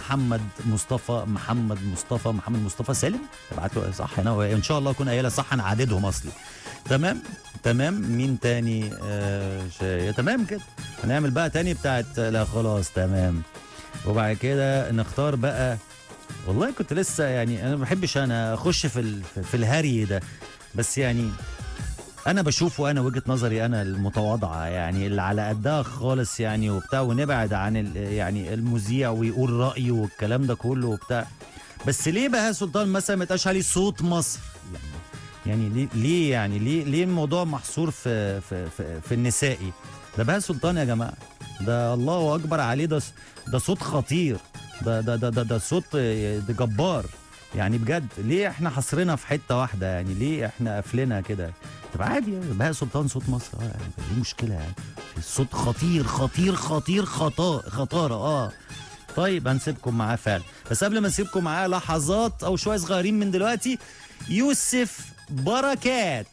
محمد مصطفى محمد مصطفى محمد مصطفى سالم ابعت له صح انا وان شاء الله اكون قايلها صح انا عددهم اصلي تمام تمام مين تاني آه شيء تمام كده هنعمل بقى تاني بتاعت لا خلاص تمام وبعد كده نختار بقى والله كنت لسه يعني انا ما بحبش انا اخش في ال- في- في الهري ده بس يعني انا بشوفه انا وجهه نظري انا المتواضعه يعني اللي على قدها خالص يعني وبتاع ونبعد عن ال- يعني المذيع ويقول رايه والكلام ده كله وبتاع بس ليه بقى سلطان مثلا ما يتقاش عليه صوت مصر يعني يعني ليه ليه يعني ليه ليه الموضوع محصور في في في, في النسائي ده بهاء سلطان يا جماعه ده الله اكبر عليه ده ده صوت خطير ده ده ده ده, ده صوت ده جبار يعني بجد ليه احنا حصرنا في حته واحده يعني ليه احنا قافلينها كده طب عادي يعني بهاء سلطان صوت مصر اه يعني ايه مشكله يعني الصوت خطير خطير خطير خطا خطاره اه طيب هنسيبكم معاه فعلا بس قبل ما نسيبكم معاه لحظات او شويه صغيرين من دلوقتي يوسف بركات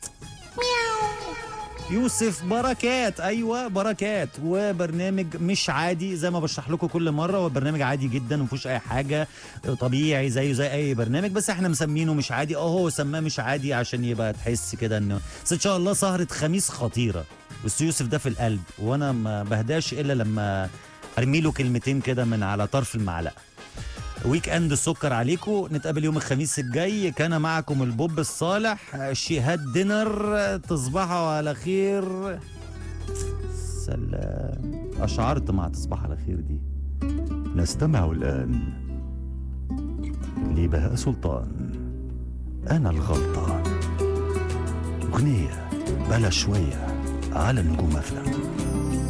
يوسف بركات ايوه بركات وبرنامج مش عادي زي ما بشرح لكم كل مره هو برنامج عادي جدا وما فيهوش اي حاجه طبيعي زيه زي اي برنامج بس احنا مسمينه مش عادي اه هو سماه مش عادي عشان يبقى تحس كده انه بس ان شاء الله سهره خميس خطيره بس يوسف ده في القلب وانا ما بهداش الا لما ارمي له كلمتين كده من على طرف المعلقه ويك اند السكر عليكم نتقابل يوم الخميس الجاي كان معكم البوب الصالح شهاد دينر تصبحوا على خير سلام اشعرت مع تصبح على خير دي نستمع الان لبهاء سلطان انا الغلطان اغنيه بلا شويه على نجوم افلام